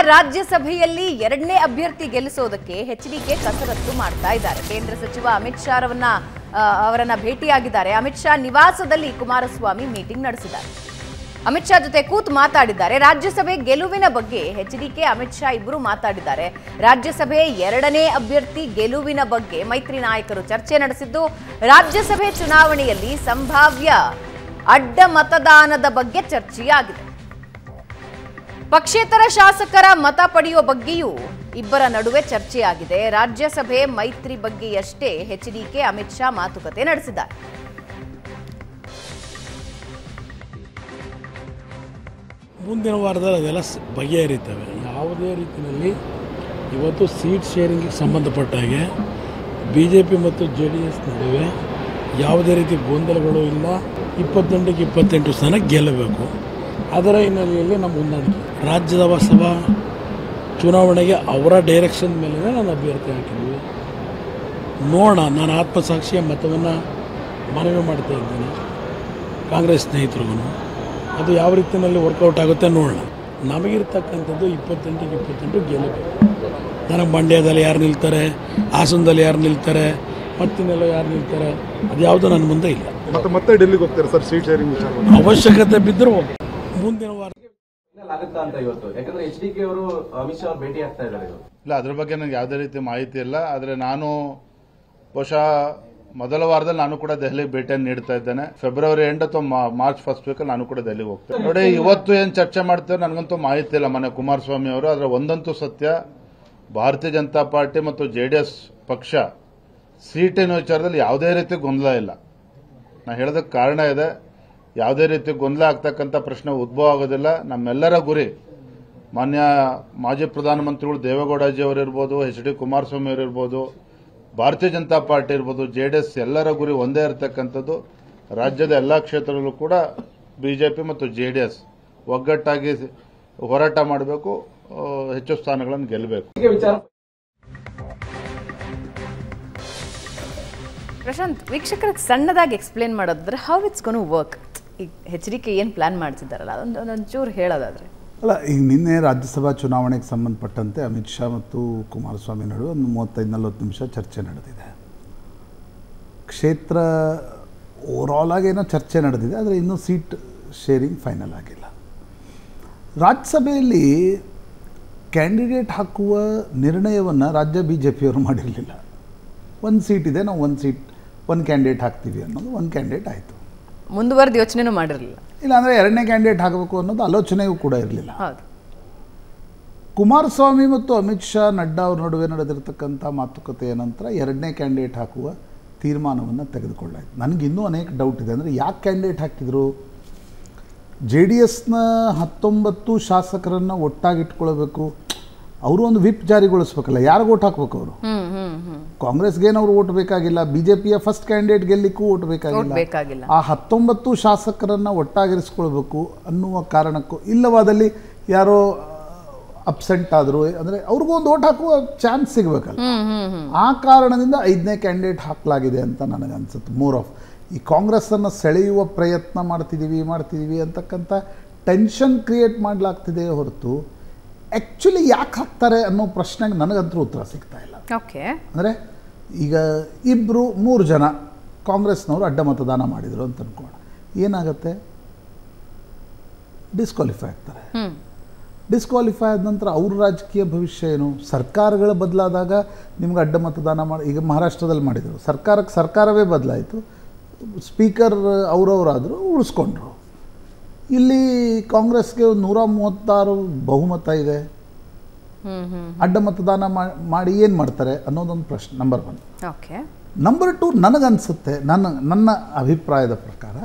ರಾಜ್ಯಸಭೆಯಲ್ಲಿ ಎರಡನೇ ಅಭ್ಯರ್ಥಿ ಗೆಲ್ಲಿಸೋದಕ್ಕೆ ಎಚ್ಡಿಕೆ ಕಸರತ್ತು ಮಾಡ್ತಾ ಇದ್ದಾರೆ ಕೇಂದ್ರ ಸಚಿವ ಅಮಿತ್ ಶಾ ಅವರನ್ನ ಆ, ಅವರನ್ನ ಭೇಟಿಯಾಗಿದ್ದಾರೆ ಅಮಿತ್ ಶಾ ನಿವಾಸದಲ್ಲಿ ಕುಮಾರಸ್ವಾಮಿ ಮೀಟಿಂಗ್ ನಡೆಸಿದ್ದಾರೆ ಅಮಿತ್ ಶಾ ಜೊತೆ ಕೂತ್ ಮಾತಾಡಿದ್ದಾರೆ ರಾಜ್ಯಸಭೆ ಗೆಲುವಿನ ಬಗ್ಗೆ ಎಚ್ಡಿಕೆ ಅಮಿತ್ ಶಾ ಇಬ್ಬರು ಮಾತಾಡಿದ್ದಾರೆ ರಾಜ್ಯಸಭೆ ಎರಡನೇ ಅಭ್ಯರ್ಥಿ ಗೆಲುವಿನ ಬಗ್ಗೆ ಮೈತ್ರಿ ನಾಯಕರು ಚರ್ಚೆ ನಡೆಸಿದ್ದು ರಾಜ್ಯಸಭೆ ಚುನಾವಣೆಯಲ್ಲಿ ಸಂಭಾವ್ಯ ಅಡ್ಡ ಮತದಾನದ ಬಗ್ಗೆ ಚರ್ಚೆಯಾಗಿದೆ ಪಕ್ಷೇತರ ಶಾಸಕರ ಮತ ಪಡೆಯುವ ಬಗ್ಗೆಯೂ ಇಬ್ಬರ ನಡುವೆ ಚರ್ಚೆಯಾಗಿದೆ ರಾಜ್ಯಸಭೆ ಮೈತ್ರಿ ಬಗ್ಗೆಯಷ್ಟೇ ಎಚ್ಡಿಕೆ ಅಮಿತ್ ಶಾ ಮಾತುಕತೆ ನಡೆಸಿದ್ದಾರೆ ಮುಂದಿನ ವಾರದಲ್ಲಿ ಅದೆಲ್ಲ ಸ್- ಬಗೆಹರಿತವೆ ಯಾವುದೇ ರೀತಿಯಲ್ಲಿ ಇವತ್ತು ಸೀಟ್ ಶೇರಿಂಗಿಗೆ ಸಂಬಂಧಪಟ್ಟ ಹಾಗೆ ಬಿ ಜೆ ಪಿ ಮತ್ತು ಜೆ ಡಿ ಎಸ್ ನಡುವೆ ಯಾವುದೇ ರೀತಿ ಗೊಂದಲಗಳು ಇಲ್ಲ ಇಪ್ಪತ್ತೆಂಟಕ್ಕೆ ಇಪ್ಪತ್ತೆಂಟು ಸ್ಥಾನ ಗೆಲ್ಲಬೇಕು ಅದರ ಹಿನ್ನೆಲೆಯಲ್ಲಿ ನಮ್ಮ ಹೊಂದಾಣಿಕೆ ರಾಜ್ಯದ ಸಭಾ ಚುನಾವಣೆಗೆ ಅವರ ಡೈರೆಕ್ಷನ್ ಮೇಲೆ ನಾನು ಅಭ್ಯರ್ಥಿ ಹಾಕಿದ್ವಿ ನೋಡೋಣ ನಾನು ಆತ್ಮಸಾಕ್ಷಿಯ ಮತವನ್ನು ಮನವಿ ಮಾಡ್ತಾ ಇದ್ದೇನೆ ಕಾಂಗ್ರೆಸ್ ಸ್ನೇಹಿತರಿಗೂ ಅದು ಯಾವ ರೀತಿಯಲ್ಲಿ ವರ್ಕೌಟ್ ಆಗುತ್ತೆ ನೋಡೋಣ ನಮಗಿರ್ತಕ್ಕಂಥದ್ದು ಇಪ್ಪತ್ತೆಂಟಿಗೆ ಇಪ್ಪತ್ತೆಂಟು ಗೆಲ್ಲಬೇಕು ನನಗೆ ಮಂಡ್ಯದಲ್ಲಿ ಯಾರು ನಿಲ್ತಾರೆ ಹಾಸನದಲ್ಲಿ ಯಾರು ನಿಲ್ತಾರೆ ಮತ್ತಿನ್ನೆಲ್ಲ ಯಾರು ನಿಲ್ತಾರೆ ಅದು ಯಾವುದೂ ನನ್ನ ಮುಂದೆ ಇಲ್ಲ ಮತ್ತೆ ಮತ್ತೆ ಡೆಲ್ಲಿಗೆ ಹೋಗ್ತಾರೆ ಸರ್ ಸೀಟ್ ಶೇರಿಂಗ್ ವಿಚಾರ ಅವಶ್ಯಕತೆ ಬಿದ್ದರೂ ಹೋಗ್ತೀನಿ. ಮುಂದಿನ ವಾರ ಫೈನಲ್ ಆಗುತ್ತಾ ಅಂತ ಇವತ್ತು ಯಾಕಂದ್ರೆ ಎಚ್ ಡಿ ಕೆ ಅವರು ಅಮಿತ್ ಶಾ ಅವ್ರು ಭೇಟಿ ಆಗ್ತಾ ಇದ್ದಾರೆ ಇವತ್ತು ಇಲ್ಲ ಅದ್ರ ಬಗ್ಗೆ ನನಗೆ ಯಾವುದೇ ರೀತಿ ಮಾಹಿತಿ ಇಲ್ಲ ಆದರೆ ನಾನು ಬಹುಶಃ ಮೊದಲ ವಾರದಲ್ಲಿ ನಾನು ಕೂಡ ದೆಹಲಿಗೆ ಭೇಟಿಯನ್ನು ನೀಡ್ತಾ ಇದ್ದೇನೆ ಫೆಬ್ರವರಿ ಎಂಡ್ ಅಥವಾ ಮಾ- ಮಾರ್ಚ್ ಫಸ್ಟ್ ವೀಕಲ್ಲಿ ನಾನು ಕೂಡ ದೆಹಲಿಗೆ ಹೋಗ್ತೇನೆ ನೋಡಿ ಇವತ್ತು ಏನು ಚರ್ಚೆ ಮಾಡ್ತೇವೆ ನನಗಂತೂ ಮಾಹಿತಿ ಇಲ್ಲ ಮನೆ ಕುಮಾರಸ್ವಾಮಿ ಅವರು ಆದರೆ ಒಂದಂತೂ ಸತ್ಯ ಭಾರತೀಯ ಜನತಾ ಪಾರ್ಟಿ ಮತ್ತು ಜೆ ಡಿ ಎಸ್ ಪಕ್ಷ ಸೀಟಿನ ವಿಚಾರದಲ್ಲಿ ಯಾವುದೇ ರೀತಿ ಗೊಂದಲ ಇಲ್ಲ ನಾ ಹೇಳೋದಕ್ಕೆ ಕಾರಣ ಇದೆ ಯಾವುದೇ ರೀತಿ ಗೊಂದಲ ಆಗ್ತಕ್ಕಂಥ ಪ್ರಶ್ನೆ ಉದ್ಭವ ಆಗೋದಿಲ್ಲ ನಮ್ಮೆಲ್ಲರ ಗುರಿ ಮಾನ್ಯ ಮಾಜಿ ಪ್ರಧಾನಮಂತ್ರಿಗಳು ದೇವೇಗೌಡಜಿ ಅವರಿರ್ಬೋದು ಎಚ್ ಡಿ ಕುಮಾರಸ್ವಾಮಿ ಅವರಿರ್ಬೋದು ಭಾರತೀಯ ಜನತಾ ಪಾರ್ಟಿ ಇರ್ಬೋದು ಜೆ ಡಿ ಎಸ್ ಎಲ್ಲರ ಗುರಿ ಒಂದೇ ಇರತಕ್ಕಂಥದ್ದು ರಾಜ್ಯದ ಎಲ್ಲ ಕ್ಷೇತ್ರದಲ್ಲೂ ಕೂಡ ಬಿಜೆಪಿ ಮತ್ತು ಜೆ ಡಿ ಎಸ್ ಒಗ್ಗಟ್ಟಾಗಿ ಹೋರಾಟ ಮಾಡಬೇಕು ಹೆಚ್ಚು ಸ್ಥಾನಗಳನ್ನು ಗೆಲ್ಲಬೇಕು ಹೀಗೆ ವಿಚಾರ ಪ್ರಶಾಂತ್ ವೀಕ್ಷಕರಿಗೆ ಸಣ್ಣದಾಗಿ ಎಕ್ಸ್ಪ್ಲೇನ್ ಮಾಡೋದಾದ್ರೆ ಹೌ ಇಟ್ಸ್ ಗೋನು ವರ್ಕ್ ಈಗ ಎಚ್ ಡಿ ಕೆ ಏನು ಪ್ಲಾನ್ ಮಾಡ್ತಿದ್ದಾರಲ್ಲ ಅದೊಂದು ಒಂದೊಂಚೂರು ಹೇಳೋದಾದ್ರೆ ಅಲ್ಲ ಈಗ ನಿನ್ನೆ ರಾಜ್ಯಸಭಾ ಚುನಾವಣೆಗೆ ಸಂಬಂಧಪಟ್ಟಂತೆ ಅಮಿತ್ ಶಾ ಮತ್ತು ಕುಮಾರಸ್ವಾಮಿ ನಡುವೆ ಒಂದು ಮೂವತ್ತೈದು ನಲ್ವತ್ತು ನಿಮಿಷ ಚರ್ಚೆ ನಡೆದಿದೆ ಕ್ಷೇತ್ರ ಓವರಾಲ್ ಆಗಿ ಏನೋ ಚರ್ಚೆ ನಡೆದಿದೆ ಆದರೆ ಇನ್ನೂ ಸೀಟ್ ಶೇರಿಂಗ್ ಫೈನಲ್ ಆಗಿಲ್ಲ ರಾಜ್ಯಸಭೆಯಲ್ಲಿ ಕ್ಯಾಂಡಿಡೇಟ್ ಹಾಕುವ ನಿರ್ಣಯವನ್ನು ರಾಜ್ಯ ಬಿ ಜೆ ಪಿಯವರು ಮಾಡಿರಲಿಲ್ಲ ಒಂದು ಸೀಟ್ ಇದೆ ನಾವು ಒಂದು ಸೀಟ್ ಒಂದು ಕ್ಯಾಂಡಿಡೇಟ್ ಹಾಕ್ತೀವಿ ಅನ್ನೋದು ಒಂದು ಕ್ಯಾಂಡಿಡೇಟ್ ಆಯಿತು ಮುಂದುವರೆದ ಯೋಚನೆನೂ ಮಾಡಿರಲಿಲ್ಲ ಇಲ್ಲಾಂದರೆ ಎರಡನೇ ಕ್ಯಾಂಡಿಡೇಟ್ ಹಾಕಬೇಕು ಅನ್ನೋದು ಆಲೋಚನೆಯೂ ಕೂಡ ಇರಲಿಲ್ಲ ಹೌದು ಕುಮಾರಸ್ವಾಮಿ ಮತ್ತು ಅಮಿತ್ ಶಾ ನಡ್ಡಾ ಅವ್ರ ನಡುವೆ ನಡೆದಿರ್ತಕ್ಕಂಥ ಮಾತುಕತೆಯ ನಂತರ ಎರಡನೇ ಕ್ಯಾಂಡಿಡೇಟ್ ಹಾಕುವ ತೀರ್ಮಾನವನ್ನು ತೆಗೆದುಕೊಳ್ಳಾಯಿತು ನನಗಿನ್ನೂ ಅನೇಕ ಡೌಟ್ ಇದೆ ಅಂದರೆ ಯಾಕೆ ಕ್ಯಾಂಡಿಡೇಟ್ ಹಾಕಿದರು ಜೆ ಡಿ ಎಸ್ನ ಹತ್ತೊಂಬತ್ತು ಶಾಸಕರನ್ನು ಒಟ್ಟಾಗಿಟ್ಕೊಳ್ಬೇಕು ಅವರು ಒಂದು ವಿಪ್ ಜಾರಿಗೊಳಿಸ್ಬೇಕಲ್ಲ ಯಾರಿಗೆ ಓಟ್ ಹಾಕ್ಬೇಕು ಅವರು ಹ್ಮ್ ಹ್ಮ್ ಹ್ಮ್ ಕಾಂಗ್ರೆಸ್ಗೇನು ಅವ್ರು ಓಟ್ ಬೇಕಾಗಿಲ್ಲ ಬಿ ಜೆ ಪಿಯ ಫಸ್ಟ್ ಕ್ಯಾಂಡಿಡೇಟ್ ಗೆಲ್ಲಿಕ್ಕೂ ಓಟ್ ಓಟ್ ಬೇಕಾಗಿಲ್ಲ ಬೇಕಾಗಿಲ್ಲ ಆ ಹತ್ತೊಂಬತ್ತು ಶಾಸಕರನ್ನು ಒಟ್ಟಾಗಿರಿಸ್ಕೊಳ್ಬೇಕು ಅನ್ನುವ ಕಾರಣಕ್ಕೂ ಇಲ್ಲವಾದಲ್ಲಿ ಯಾರೋ ಅಬ್ಸೆಂಟ್ ಆದರು ಅಂದರೆ ಅವ್ರಿಗೂ ಒಂದು ಓಟ್ ಹಾಕುವ ಚಾನ್ಸ್ ಸಿಗಬೇಕಲ್ಲ ಹ್ಮ್ ಹ್ಮ್ ಹ್ಮ್ ಆ ಕಾರಣದಿಂದ ಐದನೇ ಕ್ಯಾಂಡಿಡೇಟ್ ಹಾಕಲಾಗಿದೆ ಅಂತ ನನಗನ್ಸುತ್ತೆ ಮೋರ್ ಆಫ್ ಈ ಕಾಂಗ್ರೆಸ್ಸನ್ನು ಸೆಳೆಯುವ ಪ್ರಯತ್ನ ಮಾಡ್ತಿದ್ದೀವಿ ಮಾಡ್ತಿದ್ದೀವಿ ಅಂತಕ್ಕಂಥ ಟೆನ್ಷನ್ ಕ್ರಿಯೇಟ್ ಮಾಡಲಾಗ್ತಿದೆ ಹೊರತು ಆ್ಯಕ್ಚುಲಿ ಯಾಕೆ ಹಾಕ್ತಾರೆ ಅನ್ನೋ ಪ್ರಶ್ನೆಗೆ ನನಗಂತೂ ಉತ್ತರ ಸಿಗ್ತಾ ಇಲ್ಲ ಓಕೆ ಅಂದರೆ ಈಗ ಇಬ್ಬರು ಮೂರು ಜನ ಕಾಂಗ್ರೆಸ್ನವರು ಅಡ್ಡ ಮತದಾನ ಮಾಡಿದರು ಅಂತ ಅನ್ಕೋಣ ಏನಾಗುತ್ತೆ ಡಿಸ್ಕ್ವಾಲಿಫೈ ಆಗ್ತಾರೆ ಹ್ಮ್ ಡಿಸ್ಕ್ವಾಲಿಫೈ ಆದ ನಂತರ ಅವ್ರ ರಾಜಕೀಯ ಭವಿಷ್ಯ ಏನು ಸರ್ಕಾರಗಳ ಬದಲಾದಾಗ ನಿಮ್ಗೆ ಅಡ್ಡ ಮತದಾನ ಮಾಡಿ ಈಗ ಮಹಾರಾಷ್ಟ್ರದಲ್ಲಿ ಮಾಡಿದರು ಸರ್ಕಾರಕ್ಕೆ ಸರ್ಕಾರವೇ ಬದಲಾಯಿತು ಸ್ಪೀಕರ್ ಅವರವರಾದರು ಉಳಿಸ್ಕೊಂಡ್ರು ಇಲ್ಲಿ ಕಾಂಗ್ರೆಸ್ಗೆ ಒಂದು ನೂರ ಮೂವತ್ತಾರು ಬಹುಮತ ಇದೆ ಹ್ಮ್ ಹ್ಮ್ ಅಡ್ಡ ಮತದಾನ ಮಾ- ಮಾಡಿ ಏನು ಮಾಡ್ತಾರೆ ಅನ್ನೋದೊಂದು ಪ್ರಶ್ನೆ number one okay number two ನನಗನ್ಸುತ್ತೆ ನನ್ನ ನನ್ನ ಅಭಿಪ್ರಾಯದ ಪ್ರಕಾರ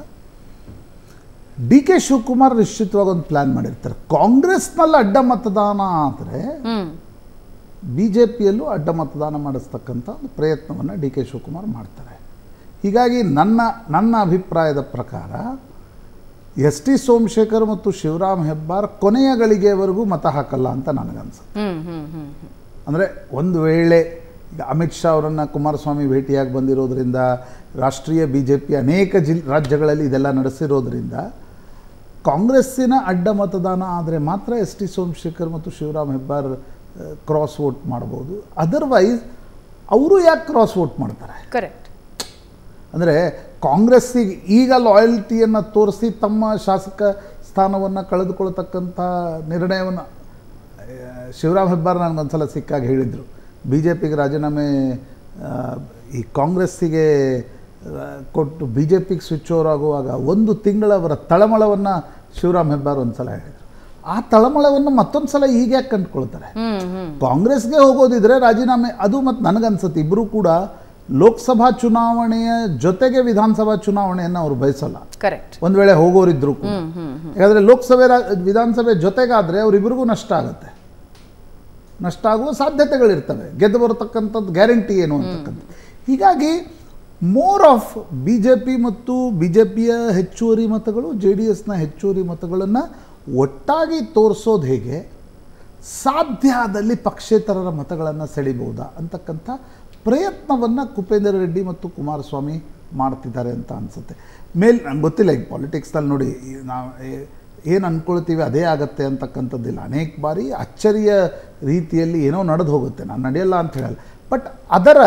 ಡಿ ಕೆ ಶಿವಕುಮಾರ್ ನಿಶ್ಚಿತವಾಗಿ ಒಂದು ಪ್ಲ್ಯಾನ್ ಮಾಡಿರ್ತಾರೆ ಕಾಂಗ್ರೆಸ್ನಲ್ಲಿ ಅಡ್ಡ ಮತದಾನ ಆದರೆ ಹ್ಮ್ ಬಿ ಜೆ ಪಿಯಲ್ಲೂ ಅಡ್ಡ ಮತದಾನ ಮಾಡಿಸ್ತಕ್ಕಂಥ ಒಂದು ಪ್ರಯತ್ನವನ್ನು ಡಿ ಕೆ ಶಿವಕುಮಾರ್ ಮಾಡ್ತಾರೆ ಹೀಗಾಗಿ ನನ್ನ ನನ್ನ ಅಭಿಪ್ರಾಯದ ಪ್ರಕಾರ ಎಸ್ ಟಿ ಸೋಮಶೇಖರ್ ಮತ್ತು ಶಿವರಾಮ್ ಹೆಬ್ಬಾರ್ ಕೊನೆಯ ಗಳಿಗೆವರೆಗೂ ಮತ ಹಾಕಲ್ಲ ಅಂತ ನನಗನ್ಸುತ್ತೆ ಹ್ಮ್ ಹ್ಮ್ ಹ್ಮ್ ಹ್ಮ್ ಅಂದರೆ ಒಂದು ವೇಳೆ ಈಗ ಅಮಿತ್ ಶಾ ಅವರನ್ನು ಕುಮಾರಸ್ವಾಮಿ ಭೇಟಿಯಾಗಿ ಬಂದಿರೋದ್ರಿಂದ ರಾಷ್ಟ್ರೀಯ ಬಿ ಜೆ ಪಿ ಅನೇಕ ಜಿಲ್ ರಾಜ್ಯಗಳಲ್ಲಿ ಇದೆಲ್ಲ ನಡೆಸಿರೋದ್ರಿಂದ ಕಾಂಗ್ರೆಸ್ಸಿನ ಅಡ್ಡ ಮತದಾನ ಆದರೆ ಮಾತ್ರ ಎಸ್ ಟಿ ಸೋಮಶೇಖರ್ ಮತ್ತು ಶಿವರಾಮ್ ಹೆಬ್ಬಾರ್ ಕ್ರಾಸ್ ವೋಟ್ ಮಾಡ್ಬೋದು ಅದರ್ವೈಸ್ ಅವರು ಯಾಕೆ ಕ್ರಾಸ್ ವೋಟ್ ಮಾಡ್ತಾರೆ ಕರೆಕ್ಟ್ ಅಂದರೆ ಕಾಂಗ್ರೆಸ್ಸಿಗೆ ಈಗ ಲಾಯಲ್ಟಿಯನ್ನು ತೋರಿಸಿ ತಮ್ಮ ಶಾಸಕ ಸ್ಥಾನವನ್ನು ಕಳೆದುಕೊಳ್ತಕ್ಕಂಥ ನಿರ್ಣಯವನ್ನು ಶಿವರಾಮ್ ಹೆಬ್ಬಾರ್ ನನಗೊಂದ್ಸಲ ಸಿಕ್ಕಾಗ ಹೇಳಿದರು ಬಿ ಜೆ ಪಿಗೆ ರಾಜೀನಾಮೆ ಆ, ಈ ಕಾಂಗ್ರೆಸ್ಸಿಗೆ ಆ, ಕೊಟ್ಟು ಬಿ ಜೆ ಪಿಗೆ ಸ್ವಿಚ್ ಓವರ್ ಆಗುವಾಗ ಒಂದು ತಿಂಗಳ ಅವರ ತಳಮಳವನ್ನು ಶಿವರಾಮ್ ಹೆಬ್ಬಾರ್ ಒಂದು ಸಲ ಹೇಳಿದರು ಆ ತಳಮಳವನ್ನು ಮತ್ತೊಂದು ಸಲ ಈಗ ಯಾಕೆ ಕಂಡುಕೊಳ್ತಾರೆ ಹ್ಮ್ ಹ್ಮ್ ಕಾಂಗ್ರೆಸ್ಗೆ ಹೋಗೋದಿದ್ರೆ ರಾಜೀನಾಮೆ ಅದು ಮತ್ತು ನನಗನ್ಸುತ್ತೆ ಇಬ್ಬರು ಕೂಡ ಲೋಕಸಭಾ ಚುನಾವಣೆಯ ಜೊತೆಗೆ ವಿಧಾನಸಭಾ ಚುನಾವಣೆಯನ್ನು ಅವರು ಬಯಸಲ್ಲ ಕರೆಕ್ಟ್ ಒಂದು ವೇಳೆ ಹೋಗೋರಿದ್ರು ಕೂಡ ಯಾಕಂದರೆ ಲೋಕಸಭೆ ರಾ- ವಿಧಾನಸಭೆ ಜೊತೆಗಾದರೆ ಅವರಿಬ್ಬರಿಗೂ ನಷ್ಟ ಆಗುತ್ತೆ ನಷ್ಟ ಆಗುವ ಸಾಧ್ಯತೆಗಳಿರ್ತವೆ ಗೆದ್ದು ಬರತಕ್ಕಂಥದ್ದು ಗ್ಯಾರಂಟಿ ಏನು ಅಂತಕ್ಕಂಥದ್ದು ಹೀಗಾಗಿ more of B J P ಮತ್ತು ಬಿ ಜೆ ಪಿಯ ಹೆಚ್ಚುವರಿ ಮತಗಳು ಜೆ ಡಿ ಎಸ್ನ ಹೆಚ್ಚುವರಿ ಮತಗಳನ್ನು ಒಟ್ಟಾಗಿ ತೋರಿಸೋದು ಹೇಗೆ ಸಾಧ್ಯ ಆದಲ್ಲಿ ಪಕ್ಷೇತರರ ಮತಗಳನ್ನು ಸೆಳಿಬಹುದಾ ಅಂತಕ್ಕಂಥ ಪ್ರಯತ್ನವನ್ನು ಕುಪೇಂದ್ರ ರೆಡ್ಡಿ ಮತ್ತು ಕುಮಾರಸ್ವಾಮಿ ಮಾಡ್ತಿದ್ದಾರೆ ಅಂತ ಅನಿಸುತ್ತೆ ಮೇಲ್ ನಂಗೆ ಗೊತ್ತಿಲ್ಲ ಈಗ ಪಾಲಿಟಿಕ್ಸ್ನಲ್ಲಿ ನೋಡಿ ನಾವು ಏನು ಅಂದ್ಕೊಳ್ತೀವಿ ಅದೇ ಆಗತ್ತೆ ಅಂತಕ್ಕಂಥದ್ದಿಲ್ಲ ಅನೇಕ ಬಾರಿ ಅಚ್ಚರಿಯ ರೀತಿಯಲ್ಲಿ ಏನೋ ನಡೆದು ಹೋಗುತ್ತೆ ನಾನು ನಡೆಯಲ್ಲ ಅಂತ ಹೇಳಲ್ಲ ಬಟ್ ಅದರ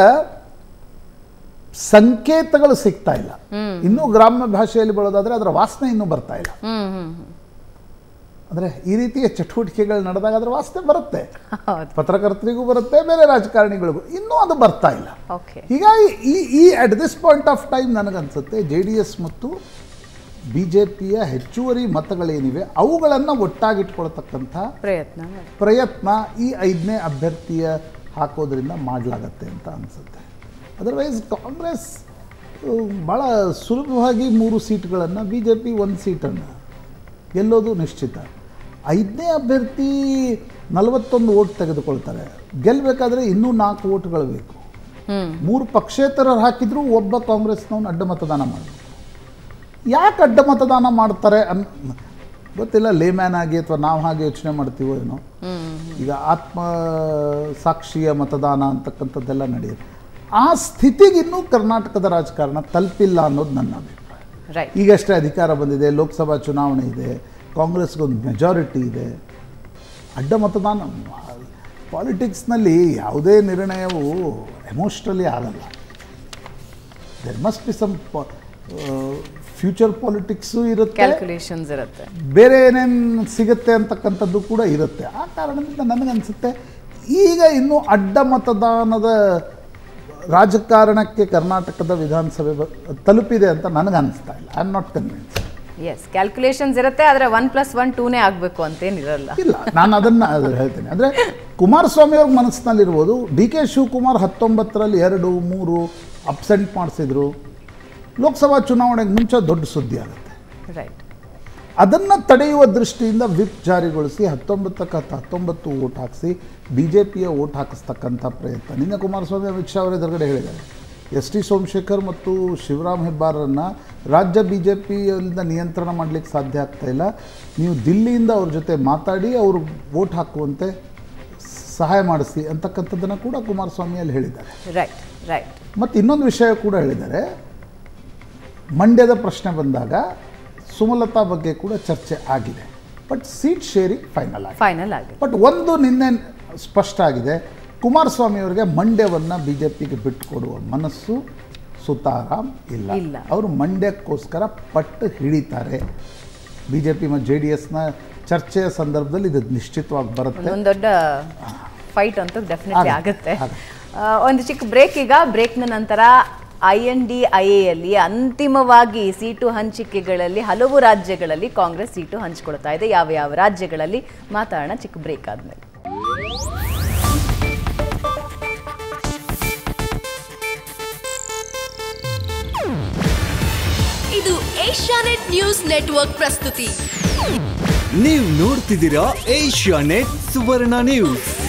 ಸಂಕೇತಗಳು ಸಿಗ್ತಾ ಇಲ್ಲ ಇನ್ನೂ ಗ್ರಾಮ್ಯ ಭಾಷೆಯಲ್ಲಿ ಬರೋದಾದ್ರೆ ಅದರ ವಾಸನೆ ಇನ್ನೂ ಬರ್ತಾ ಇಲ್ಲ ಹ್ಮ್ ಹ್ಮ್ ಹ್ಮ್ ಅಂದರೆ ಈ ರೀತಿಯ ಚಟುವಟಿಕೆಗಳು ನಡೆದಾಗ ಅದರ ವಾಸನೆ ಬರುತ್ತೆ ಹೌದು ಪತ್ರಕರ್ತರಿಗೂ ಬರುತ್ತೆ ಬೇರೆ ರಾಜಕಾರಣಿಗಳಿಗೂ ಇನ್ನೂ ಅದು ಬರ್ತಾ ಇಲ್ಲ ಓಕೆ ಹೀಗಾಗಿ ಈ ಈ at this point of time ನನಗನ್ಸುತ್ತೆ ಜೆ ಡಿ ಎಸ್ ಮತ್ತು ಬಿ ಜೆ ಪಿಯ ಹೆಚ್ಚುವರಿ ಮತಗಳೇನಿವೆ ಅವುಗಳನ್ನು ಒಟ್ಟಾಗಿಟ್ಕೊಳ್ತಕ್ಕಂಥ ಪ್ರಯತ್ನ ಮಾಡಿ. ಪ್ರಯತ್ನ ಈ ಐದನೇ ಅಭ್ಯರ್ಥಿಯ ಹಾಕೋದ್ರಿಂದ ಮಾಡಲಾಗತ್ತೆ ಅಂತ ಅನಿಸುತ್ತೆ ಅದರ್ವೈಸ್ ಕಾಂಗ್ರೆಸ್ ಭಾಳ ಸುಲಭವಾಗಿ ಮೂರು ಸೀಟ್ಗಳನ್ನು ಬಿ ಜೆ ಪಿ ಒಂದು ಸೀಟನ್ನು ಗೆಲ್ಲೋದು ನಿಶ್ಚಿತ ಐದನೇ ಅಭ್ಯರ್ಥಿ ನಲವತ್ತೊಂದು ಓಟ್ ತೆಗೆದುಕೊಳ್ತಾರೆ ಗೆಲ್ಲಬೇಕಾದ್ರೆ ಇನ್ನೂ ನಾಲ್ಕು ಓಟ್ಗಳು ಬೇಕು ಹ್ಮ್ ಮೂರು ಪಕ್ಷೇತರರು ಹಾಕಿದ್ರು ಒಬ್ಬ ಕಾಂಗ್ರೆಸ್ನವನು ಅಡ್ಡ ಮತದಾನ ಮಾಡಬೇಕು ಯಾಕೆ ಅಡ್ಡ ಮತದಾನ ಮಾಡ್ತಾರೆ ಅನ್ ಗೊತ್ತಿಲ್ಲ ಲೇಮ್ಯಾನ್ ಆಗಿ ಅಥವಾ ನಾವು ಹಾಗೆ ಯೋಚನೆ ಮಾಡ್ತೀವೋ ಏನೋ ಈಗ ಆತ್ಮ ಸಾಕ್ಷಿಯ ಮತದಾನ ಅಂತಕ್ಕಂಥದ್ದೆಲ್ಲ ನಡೆಯುತ್ತೆ ಆ ಸ್ಥಿತಿಗೆ ಇನ್ನೂ ಕರ್ನಾಟಕದ ರಾಜಕಾರಣ ತಲುಪಿಲ್ಲ ಅನ್ನೋದು ನನ್ನ ಅಭಿಪ್ರಾಯ ರೈಟ್ ಈಗಷ್ಟೇ ಅಧಿಕಾರ ಬಂದಿದೆ ಲೋಕಸಭಾ ಚುನಾವಣೆ ಇದೆ ಕಾಂಗ್ರೆಸ್ಗೊಂದು ಮೆಜಾರಿಟಿ ಇದೆ ಅಡ್ಡ ಮತದಾನ ಪಾಲಿಟಿಕ್ಸ್ನಲ್ಲಿ ಯಾವುದೇ ನಿರ್ಣಯವು ಎಮೋಷ್ನಲಿ ಆಗಲ್ಲ there must be some future politics ಇರುತ್ತೆ ಕ್ಯಾಲ್ಕುಲೇಷನ್ಸ್ ಇರುತ್ತೆ ಬೇರೆ ಏನೇನು ಸಿಗುತ್ತೆ ಅಂತಕ್ಕಂಥದ್ದು ಕೂಡ ಇರುತ್ತೆ ಆ ಕಾರಣದಿಂದ ನನಗನ್ಸುತ್ತೆ ಈಗ ಇನ್ನೂ ಅಡ್ಡ ಮತದಾನದ ರಾಜಕಾರಣಕ್ಕೆ ಕರ್ನಾಟಕದ ವಿಧಾನಸಭೆ ಬ- ತಲುಪಿದೆ ಅಂತ ನನಗನ್ನಿಸ್ತಾ ಇಲ್ಲ I am not convince yes calculations ಇರುತ್ತೆ ಆದರೆ ಒನ್ ಪ್ಲಸ್ ಒನ್ ಟೂನೇ ಆಗಬೇಕು ಅಂತೇನಿರಲ್ಲ ಇಲ್ಲ ನಾನು ಅದನ್ನು ಅದು ಹೇಳ್ತೇನೆ ಅಂದರೆ ಕುಮಾರಸ್ವಾಮಿ ಅವ್ರ ಮನಸ್ಸಿನಲ್ಲಿರ್ಬೋದು ಡಿ ಕೆ ಶಿವಕುಮಾರ್ ಹತ್ತೊಂಬತ್ತರಲ್ಲಿ ಎರಡು ಮೂರು ಅಬ್ಸೆಂಟ್ ಮಾಡಿಸಿದ್ರು ಲೋಕಸಭಾ ಚುನಾವಣೆಗೆ ಮುಂಚೆ ದೊಡ್ಡ ಸುದ್ದಿ ಆಗುತ್ತೆ ರೈಟ್ ಅದನ್ನು ತಡೆಯುವ ದೃಷ್ಟಿಯಿಂದ ವಿಪ್ ಜಾರಿಗೊಳಿಸಿ ಹತ್ತೊಂಬತ್ತಕ್ಕೆ ಹತ್ತು ಹತ್ತೊಂಬತ್ತು ಓಟ್ ಹಾಕಿಸಿ ಬಿ ಜೆ ಪಿಯ ಓಟ್ ಹಾಕಿಸ್ತಕ್ಕಂಥ ಪ್ರಯತ್ನ ನಿನ್ನೆ ಕುಮಾರಸ್ವಾಮಿ ಅಮಿತ್ ಶಾ ಅವರ ಎದುರುಗಡೆ ಹೇಳಿದ್ದಾರೆ ಎಸ್ ಟಿ ಸೋಮಶೇಖರ್ ಮತ್ತು ಶಿವರಾಮ್ ಹೆಬ್ಬಾರನ್ನು ರಾಜ್ಯ ಬಿ ಜೆ ಪಿಯಿಂದ ನಿಯಂತ್ರಣ ಮಾಡಲಿಕ್ಕೆ ಸಾಧ್ಯ ಆಗ್ತಾ ಇಲ್ಲ ನೀವು ದಿಲ್ಲಿಯಿಂದ ಅವ್ರ ಜೊತೆ ಮಾತಾಡಿ ಅವರು ವೋಟ್ ಹಾಕುವಂತೆ ಸಹಾಯ ಮಾಡಿಸಿ ಅಂತಕ್ಕಂಥದ್ದನ್ನು ಕೂಡ ಕುಮಾರಸ್ವಾಮಿಯಲ್ಲಿ ಹೇಳಿದ್ದಾರೆ ರೈಟ್ ರೈಟ್ ಮತ್ತು ಇನ್ನೊಂದು ವಿಷಯ ಕೂಡ ಹೇಳಿದ್ದಾರೆ ಮಂಡ್ಯದ ಪ್ರಶ್ನೆ ಬಂದಾಗ ಸುಮಲತಾ ಬಗ್ಗೆ ಕೂಡ ಚರ್ಚೆ ಆಗಿದೆ ಬಟ್ ಸೀಟ್ ಶೇರಿಂಗ್ ಫೈನಲ್ ಆಗಿದೆ ಫೈನಲ್ ಆಗಿದೆ ಬಟ್ ಒಂದು ನಿನ್ನೆ ಸ್ಪಷ್ಟ ಆಗಿದೆ ಕುಮಾರಸ್ವಾಮಿ ಅವರಿಗೆ ಮಂಡ್ಯವನ್ನು ಬಿ ಜೆ ಪಿಗೆ ಬಿಟ್ಟುಕೊಡುವ ಮನಸ್ಸು ಸುತಾರಾಮ್ ಇಲ್ಲ ಇಲ್ಲ. ಅವರು ಮಂಡ್ಯಕ್ಕೋಸ್ಕರ ಪಟ್ಟು ಹಿಡಿತಾರೆ ಬಿ ಜೆ ಪಿ ಮತ್ತು ಜೆ ಡಿ ಎಸ್ನ ಚರ್ಚೆಯ ಸಂದರ್ಭದಲ್ಲಿ ಇದು ನಿಶ್ಚಿತವಾಗಿ ಬರುತ್ತೆ ಒಂದು ದೊಡ್ಡ ಫೈಟ್ ಅಂತೂ ಡೆಫಿನೆಟ್ಲಿ ಆಗುತ್ತೆ, ಆಗುತ್ತೆ ಆ, ಒಂದು ಚಿಕ್ಕ ಬ್ರೇಕ್ ಈಗ ಬ್ರೇಕ್ನ ನಂತರ ಐ ಎನ್ ಡಿ ಐ ಎಲ್ಲಿ ಅಂತಿಮವಾಗಿ ಸೀಟು ಹಂಚಿಕೆಗಳಲ್ಲಿ ಹಲವು ರಾಜ್ಯಗಳಲ್ಲಿ ಕಾಂಗ್ರೆಸ್ ಸೀಟು ಹಂಚಿಕೊಳ್ತಾ ಇದೆ ಯಾವ ಯಾವ ರಾಜ್ಯಗಳಲ್ಲಿ ಮಾತಾಡೋಣ ಚಿಕ್ಕ ಬ್ರೇಕ್ ಆದ್ಮೇಲೆ ಇದು ಏಷ್ಯಾನೆಟ್ ನ್ಯೂಸ್ ನೆಟ್ವರ್ಕ್ ಪ್ರಸ್ತುತಿ ನೀವು ನೋಡ್ತಿದ್ದೀರಾ ಏಷ್ಯಾ ನೆಟ್ ಸುವರ್ಣ ನ್ಯೂಸ್